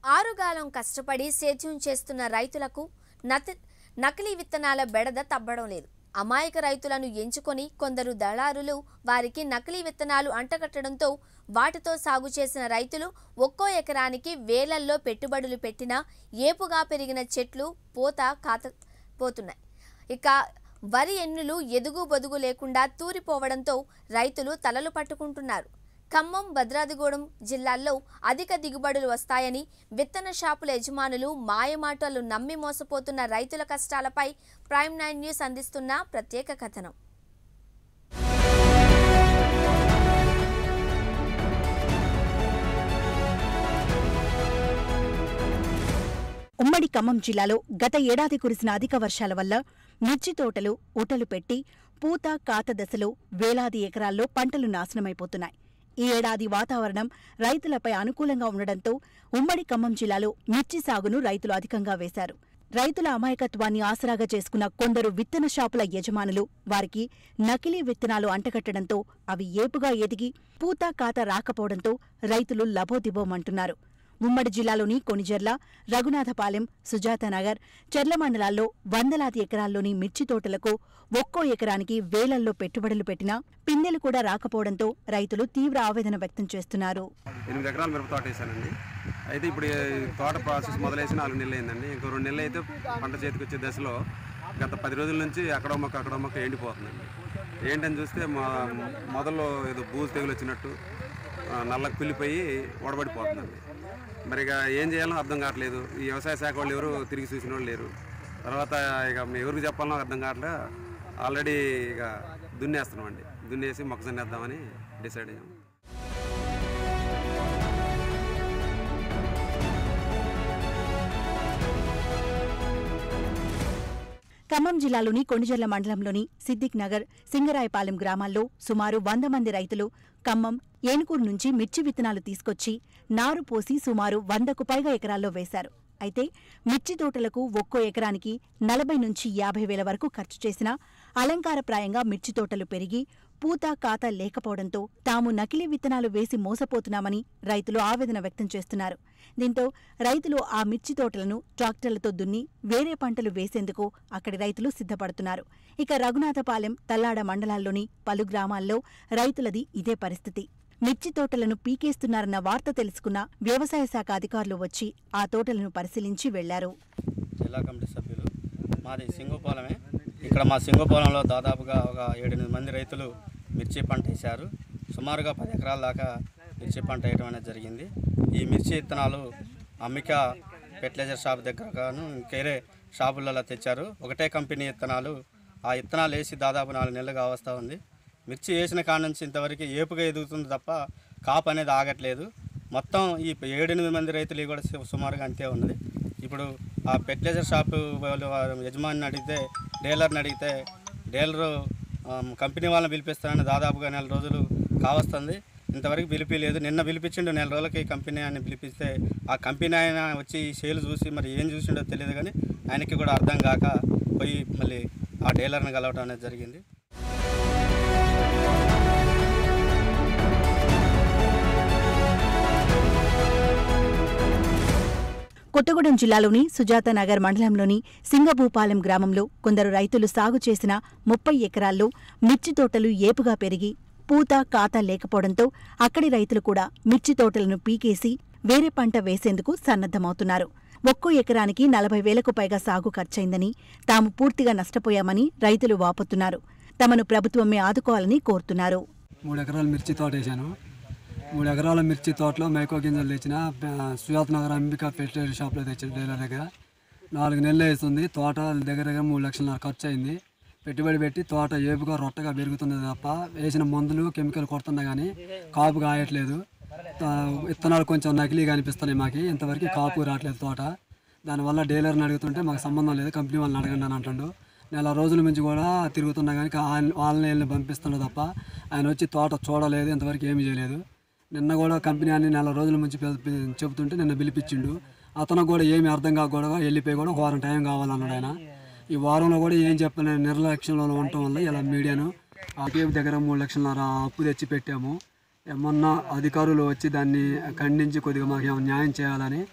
ఆరుగాలం కష్టపడి సేద్యం చేస్తున్న రైతులకు నతి నకిలీ విత్తనాల బెడద తబ్బడం లేదు అమాయక రైతులను ఎంచుకొని కొందరు దళారులు వారికి నకిలీ విత్తనాలు అంటగట్టడంతో వాటితో సాగు చేసిన రైతులు ఒక్కో ఎకరానికి వేలల్లో పెట్టుబడులు పెట్టినా ఏపుగా పెరిగిన చెట్లు పోత కాత పోతున్నాయి ఇక వరి ఎన్నులు ఎదుగు బొదుగు లేకుండా తూరిపోవడంతో రైతులు తలలు పట్టుకుంటున్నారు ఖమ్మం భద్రాదిగూడెం జిల్లాల్లో అధిక దిగుబడులు వస్తాయని విత్తన షాపుల యజమానులు మాయమాటలు నమ్మి మోసపోతున్న రైతుల కష్టాలపై ప్రైమ్ నైన్ న్యూస్ అందిస్తున్న ప్రత్యేక కథనం ఉమ్మడి ఖమ్మం జిల్లాలో గత ఏడాది కురిసిన అధిక వర్షాల వల్ల మిర్చి తోటలు ఊటలు పెట్టి పూత కాత దశలో వేలాది ఎకరాల్లో పంటలు నాశనమైపోతున్నాయి ఈ ఏడాది వాతావరణం రైతులపై అనుకూలంగా ఉండడంతో ఉమ్మడి ఖమ్మం జిల్లాలో మిర్చి సాగును రైతులు అధికంగా వేశారు రైతుల అమాయకత్వాన్ని ఆసరాగా చేసుకున్న కొందరు విత్తన షాపుల యజమానులు వారికి నకిలీ విత్తనాలు అంటగట్టడంతో అవి ఏపుగా ఎదిగి పూత కాత రాకపోవడంతో రైతులు లబోదిబోమంటున్నారు ఉమ్మడి జిల్లాలోని కొనిజర్ల రఘునాథపాలెం సుజాతనగర్ చెర్ల మండలాల్లో వందలాది ఎకరాల్లోని మిర్చి తోటలకు ఒక్కో ఎకరానికి వేలల్లో పెట్టుబడులు పెట్టినా పిందెలు కూడా రాకపోవడంతో రైతులు తీవ్ర ఆవేదన వ్యక్తం చేస్తున్నారు ఎనిమిది ఎకరాలు మిరప తోట వేసానండి అయితే ఇప్పుడు ఈ తోట ప్రాసెస్ మొదలేసి నాలుగు నెలలు అయిందండి ఇంకో రెండు నెలలు అయితే పంట చేతికి వచ్చే దశలో గత పది రోజుల నుంచి అక్కడో మొక్క అక్కడో మొక్క ఎండిపోతుందండి ఏంటని చూస్తే మా మొదల్లో ఏదో బూజు తెగులు వచ్చినట్టు ఆ, నల్లకి కుళ్ళిపోయి వడబడిపోతుందండి మరి ఇక ఏం చేయాలో అర్థం కావట్లేదు ఈ వ్యవసాయ శాఖ వాళ్ళు ఎవరు తిరిగి చూసిన వాళ్ళు లేరు తర్వాత ఇక మేము ఎవరికి చెప్పాలో అర్థం కావట్లే ఆల్రెడీ ఇక దున్నేస్తున్నామండి దున్నేసి మొక్కజొన్న వేద్దామని డిసైడ్ అయ్యాం ఖమ్మం జిల్లాలోని కొండిజర్ల మండలంలోని సిద్దిక్ నగర్ సింగరాయపాలెం గ్రామాల్లో సుమారు వంద మంది రైతులు ఖమ్మం ఏనుకూరు నుంచి మిర్చి విత్తనాలు తీసుకొచ్చి నారు పోసి సుమారు వందకు పైగా ఎకరాల్లో వేశారు అయితే మిర్చి తోటలకు ఒక్కో ఎకరానికి నలభై నుంచి యాభై వేల వరకు ఖర్చు చేసినా అలంకారప్రాయంగా మిర్చి తోటలు పెరిగి పూత కాత లేకపోవడంతో తాము నకిలీ విత్తనాలు వేసి మోసపోతున్నామని రైతులు ఆవేదన వ్యక్తం చేస్తున్నారు దీంతో రైతులు ఆ మిర్చి తోటలను ట్రాక్టర్లతో దున్ని వేరే పంటలు వేసేందుకు అక్కడి రైతులు సిద్ధపడుతున్నారు ఇక రఘునాథపాలెం తల్లాడ మండలాల్లోని పలు గ్రామాల్లో రైతులది ఇదే పరిస్థితి మిర్చి తోటలను పీకేస్తున్నారన్న వార్త తెలుసుకున్న వ్యవసాయ శాఖ అధికారులు వచ్చి ఆ తోటలను పరిశీలించి వెళ్లారు జిల్లా కమిటీ సభ్యులు మాది సింగోపాలమే ఇక్కడ మా సింగోపాలంలో దాదాపుగా ఒక ఏడెనిమిది మంది రైతులు మిర్చి పంట వేశారు సుమారుగా పది ఎకరాల దాకా మిర్చి పంట వేయడం అనేది జరిగింది ఈ మిర్చి విత్తనాలు అమ్మిక ఫెర్టిలైజర్ షాప్ దగ్గర గాను ఇంకేరే షాపులలో తెచ్చారు ఒకటే కంపెనీ విత్తనాలు ఆ విత్తనాలు వేసి దాదాపు నాలుగు నెలలుగా వస్తూ ఉంది మిర్చి వేసిన కాడ నుంచి ఇంతవరకు ఏపుగా ఎదుగుతుంది తప్ప కాపు అనేది ఆగట్లేదు మొత్తం ఈ ఏడెనిమిది మంది రైతులు కూడా సు- సుమారుగా అంతే ఉన్నది ఇప్పుడు ఆ ఫెర్టిలైజర్ షాప్ వాళ్ళు ఆ యజమానిని అడిగితే డీలర్ని అడిగితే డీలరు ఆమ్, కంపెనీ వాళ్ళని పిలిపిస్తానని దాదాపుగా నెల రోజులు కావస్తుంది ఇంతవరకు పిలిపిలేదు నిన్న పిలిపించిండు నెల రోజులకి కంపెనీ అని పిలిపిస్తే ఆ కంపెనీ ఆయన వచ్చి ఈ సేల్ చూసి మరి ఏం చూసిండో తెలియదు కానీ ఆయనకి కూడా అర్థం కాక పోయి మళ్ళీ ఆ డీలర్ని కలవడం అనేది జరిగింది కొత్తగూడెం జిల్లాలోని సుజాతనగర్ మండలంలోని సింగభూపాలెం గ్రామంలో కొందరు రైతులు సాగు చేసిన ముప్పై ఎకరాల్లో మిర్చి తోటలు ఏపుగా పెరిగి పూత కాత లేకపోవడంతో అక్కడి రైతులు కూడా మిర్చి తోటలను పీకేసి వేరే పంట వేసేందుకు సన్నద్ధమవుతున్నారు ఒక్కో ఎకరానికి నలభై వేలకు పైగా సాగు ఖర్చయిందని తాము పూర్తిగా నష్టపోయామని రైతులు వాపోతున్నారు తమను ప్రభుత్వమే ఆదుకోవాలని కోరుతున్నారు మూడు ఎకరాల మిర్చి తోట వేసాను మూడు ఎకరాల మిర్చి తోటలో మైకో గింజలు తెచ్చిన ఆ, సుజాత్ నగర్ అంబికా ఫెర్టిలైజర్ షాప్లో తెచ్చిన డీలర్ దగ్గర నాలుగు నెలలు వేస్తుంది తోట దగ్గర దగ్గర మూడు లక్షల ఖర్చు అయింది పెట్టుబడి పెట్టి తోట ఏపుగా రొట్టగా పెరుగుతుంది తప్ప వేసిన మందులు కెమికల్ కొడుతున్నా కానీ కాపు కాయట్లేదు తా- విత్తనాలు కొంచెం నకిలీగా అనిపిస్తున్నాయి మాకు ఇంతవరకు కాపు రావట్లేదు తోట దానివల్ల డీలర్ని అడుగుతుంటే మాకు సంబంధం లేదు కంపెనీ వాళ్ళని అడగండి అని అంటుండు నెల రోజుల నుంచి కూడా తిరుగుతున్నా కానీ ఆయన- వాళ్ళని వీళ్ళని పంపిస్తుండే తప్ప ఆయన వచ్చి తోట చూడలేదు ఇంతవరకు ఏమీ చేయలేదు నిన్న కూడా కంపెనీ అని నెల రోజుల నుంచి పిల- పి- చెబుతుంటే నిన్న పిలిపించిండు అతను కూడా ఏమీ అర్థం కాక కూడా వెళ్ళిపోయి కూడా ఒక వారం టైం కావాలన్నాడు ఆయన ఈ వారంలో కూడా ఏం చెప్పలేని నిర్లక్ష్యంలో ఉండటం వల్ల ఇలా మీడియాను ఆ కేపు దగ్గర మూడు లక్షల అప్పు తెచ్చి పెట్టాము ఏమన్నా అధికారులు వచ్చి దాన్ని ఖండించి కొద్దిగా మాకు ఏమైనా న్యాయం చేయాలని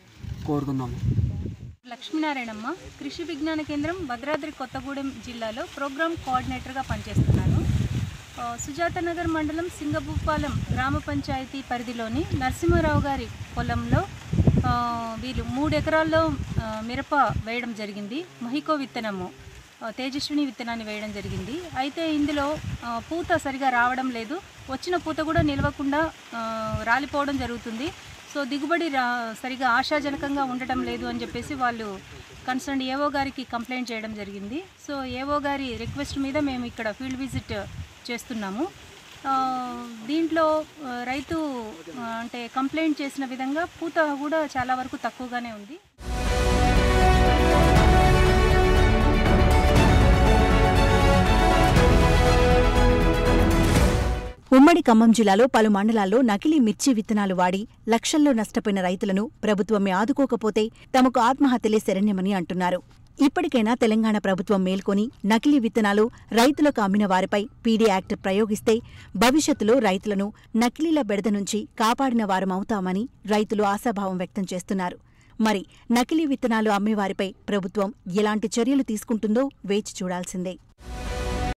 కోరుతున్నాము లక్ష్మీనారాయణమ్మ కృషి విజ్ఞాన కేంద్రం భద్రాద్రి కొత్తగూడెం జిల్లాలో ప్రోగ్రామ్ కోఆర్డినేటర్గా పనిచేస్తున్నాను ఆ, సుజాత నగర్ మండలం సింగభూపాలెం గ్రామ పంచాయతీ పరిధిలోని నరసింహారావు గారి పొలంలో ఆ, వీళ్ళు మూడు ఎకరాల్లో ఆ, మిరప వేయడం జరిగింది మహికో విత్తనము ఆ, తేజస్విని విత్తనాన్ని వేయడం జరిగింది అయితే ఇందులో ఆ, పూత సరిగా రావడం లేదు వచ్చిన పూత కూడా నిలవకుండా ఆ, రాలిపోవడం జరుగుతుంది సో దిగుబడి రా సరిగా ఆశాజనకంగా ఉండటం లేదు అని చెప్పేసి వాళ్ళు కన్సర్న్ ఏవో గారికి కంప్లైంట్ చేయడం జరిగింది సో ఏవో గారి రిక్వెస్ట్ మీద మేము ఇక్కడ ఫీల్డ్ విజిట్ చేస్తున్నాము ఆ, దీంట్లో ఆ, రైతు ఆ, అంటే కంప్లైంట్ చేసిన విధంగా పూత కూడా చాలా వరకు తక్కువగానే ఉంది ఉమ్మడి ఖమ్మం జిల్లాలో పలు మండలాల్లో నకిలీ మిర్చి విత్తనాలు వాడి లక్షల్లో నష్టపోయిన రైతులను ప్రభుత్వమే ఆదుకోకపోతే తమకు ఆత్మహత్యలే శరణ్యమని అంటున్నారు ఇప్పటికైనా తెలంగాణ ప్రభుత్వం మేల్కొని నకిలీ విత్తనాలు రైతులకు అమ్మిన వారిపై పీడీ యాక్ట్ ప్రయోగిస్తే భవిష్యత్తులో రైతులను నకిలీల బెడద నుంచి కాపాడిన వారమవుతామని రైతులు ఆశాభావం వ్యక్తం చేస్తున్నారు మరి నకిలీ విత్తనాలు అమ్మేవారిపై ప్రభుత్వం ఎలాంటి చర్యలు తీసుకుంటుందో వేచి చూడాల్సిందే